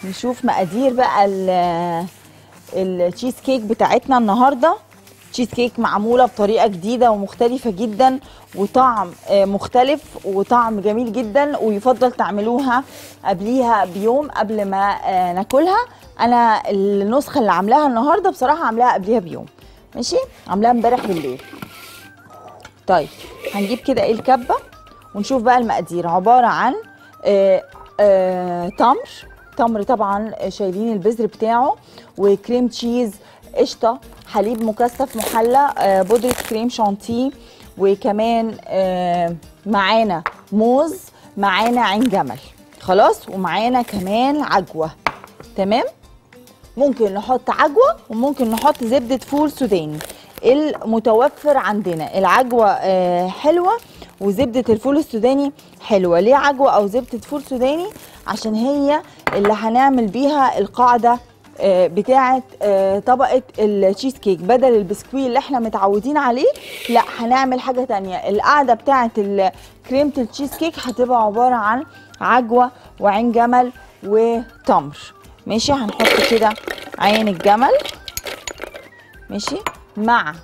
نشوف مقادير بقى ال- التشيز كيك بتاعتنا النهارده تشيز كيك معموله بطريقه جديده ومختلفه جدا وطعم آه، مختلف وطعم جميل جدا ويفضل تعملوها قبليها بيوم قبل ما آه، ناكلها انا النسخه اللي عاملاها النهارده بصراحه عاملاها قبليها بيوم ماشي عاملاها امبارح بالليل طيب هنجيب كده ايه الكبه ونشوف بقى المقادير عباره عن آه آه تمر تمر طبعا شايلين البذر بتاعه وكريم تشيز قشطه حليب مكثف محلى آه بودره كريم شانتيه وكمان آه معانا موز معانا عين جمل خلاص ومعانا كمان عجوه تمام ممكن نحط عجوه وممكن نحط زبده فول سوداني المتوفر عندنا العجوه آه، حلوه وزبده الفول السوداني حلوه ليه عجوه او زبده فول سوداني عشان هي اللي هنعمل بيها القاعده آه، بتاعه آه، طبقه التشيز كيك بدل البسكويت اللي احنا متعودين عليه لا هنعمل حاجه تانية القاعده بتاعه ال- كريمه التشيز كيك هتبقى عباره عن عجوه وعين جمل وتمر ماشي هنحط كده عين الجمل ماشي مع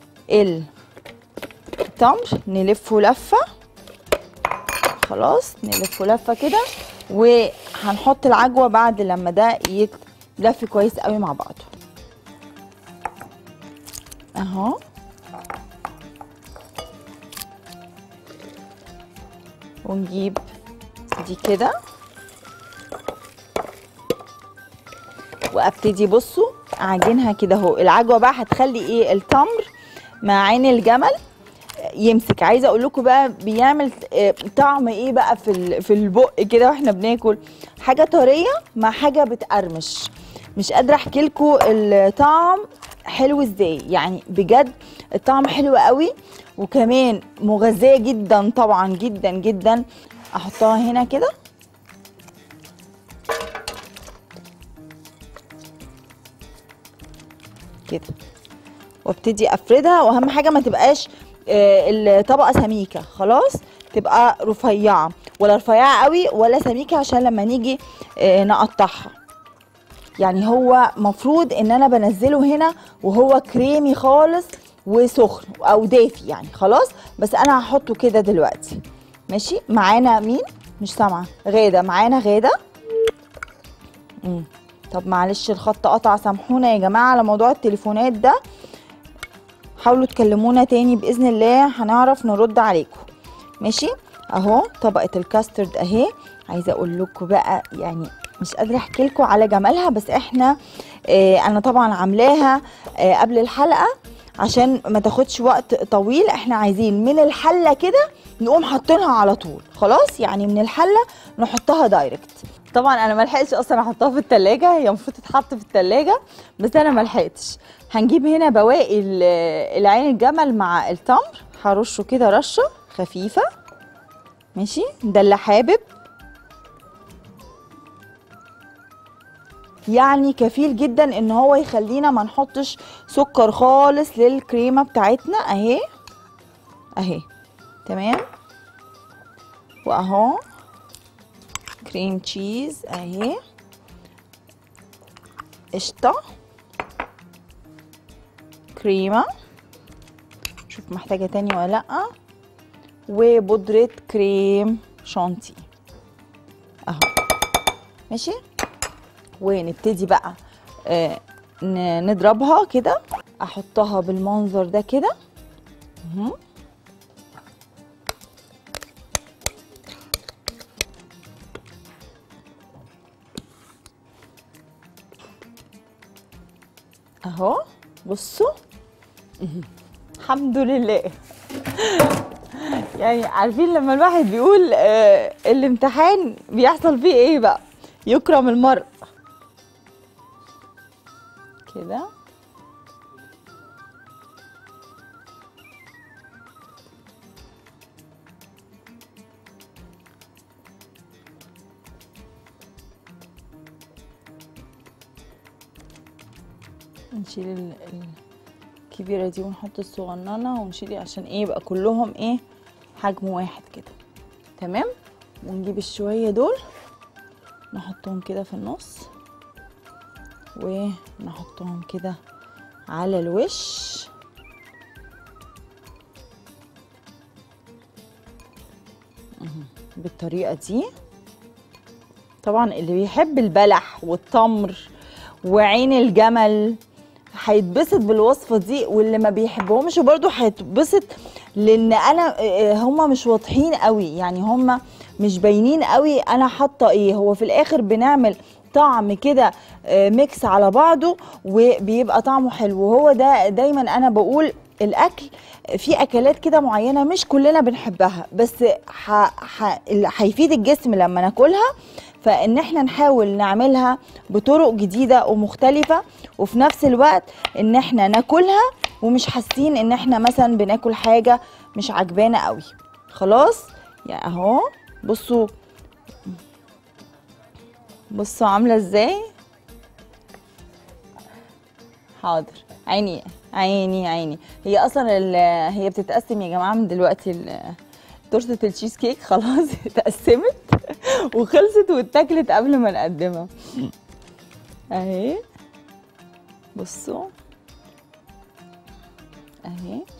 التمر نلفه لفه خلاص نلفه لفه كده وهنحط العجوه بعد لما ده يتلف كويس قوي مع بعضه اهو ونجيب دي كده وابتدي بصوا اعجنها كده اهو العجوه بقى هتخلي ايه التمر مع عين الجمل يمسك عايزه اقول لكم بقى بيعمل آه، طعم ايه بقى في ال- في البق كده واحنا بناكل حاجه طريه مع حاجه بتقرمش مش قادره احكي لكم الطعم حلو ازاي يعني بجد الطعم حلو قوي وكمان مغذيه جدا طبعا جدا جدا احطها هنا كده كده وابتدي افردها واهم حاجه ما تبقاش آه، الطبقه سميكه خلاص تبقى رفيعه ولا رفيعه قوي ولا سميكه عشان لما نيجي آه، نقطعها يعني هو مفروض ان انا بنزله هنا وهو كريمي خالص وسخن او دافي يعني خلاص بس انا هحطه كده دلوقتي ماشي معانا مين مش سامعه غاده معانا غاده مم. طب معلش الخط قطع سامحونا يا جماعه على موضوع التليفونات ده حاولوا تكلمونا تاني باذن الله هنعرف نرد عليكم ماشي اهو طبقه الكاسترد اهي عايزه اقول لكم بقى يعني مش قادره احكي لكم على جمالها بس احنا آه انا طبعا عاملاها آه قبل الحلقه عشان ما تاخدش وقت طويل احنا عايزين من الحله كده نقوم حاطينها على طول خلاص يعني من الحله نحطها دايركت طبعا انا ما لحقتش اصلا احطها في التلاجة هي المفروض تتحط في التلاجة بس انا ما لحقتش هنجيب هنا بواقي ال- العين الجمل مع التمر هرشه كده رشه خفيفه ماشي ده اللي حابب يعني كفيل جدا ان هو يخلينا ما نحطش سكر خالص للكريمه بتاعتنا اهي اهي تمام واهو كريم تشيز اهي قشطه كريمه شوف محتاجه تاني ولا لا وبودره كريم شانتي اهو ماشي ونبتدي بقى آه ن- نضربها كده احطها بالمنظر ده كده مهم. اهو بصوا مهم. الحمد لله يعني عارفين لما الواحد بيقول آه الامتحان بيحصل فيه ايه بقى يكرم المرء كده نشيل ال- ال- الكبيرة دي ونحط الصغننة ونشيل عشان ايه يبقى كلهم ايه حجم واحد كده تمام ونجيب الشوية دول نحطهم كده في النص ونحطهم كده على الوش مهم. بالطريقه دي طبعا اللي بيحب البلح والتمر وعين الجمل هيتبسط بالوصفه دي واللي ما بيحبهمش برضو هيتبسط لان انا آه، هما مش واضحين قوي يعني هما مش باينين قوي انا حاطه ايه هو في الاخر بنعمل طعم كده آه، ميكس على بعضه وبيبقى طعمه حلو وهو ده دايما انا بقول الاكل في اكلات كده معينه مش كلنا بنحبها بس ح... ح... اللي هيفيد الجسم لما ناكلها فان احنا نحاول نعملها بطرق جديده ومختلفه وفي نفس الوقت ان احنا ناكلها ومش حاسين ان احنا مثلا بناكل حاجه مش عجبانا قوي خلاص يعني اهو بصوا بصوا عامله ازاي حاضر عيني عيني عيني هي اصلا ال- هي بتتقسم يا جماعه من دلوقتي ال- تورته التشيز كيك خلاص اتقسمت وخلصت واتاكلت قبل ما نقدمها اهي بصوا اهي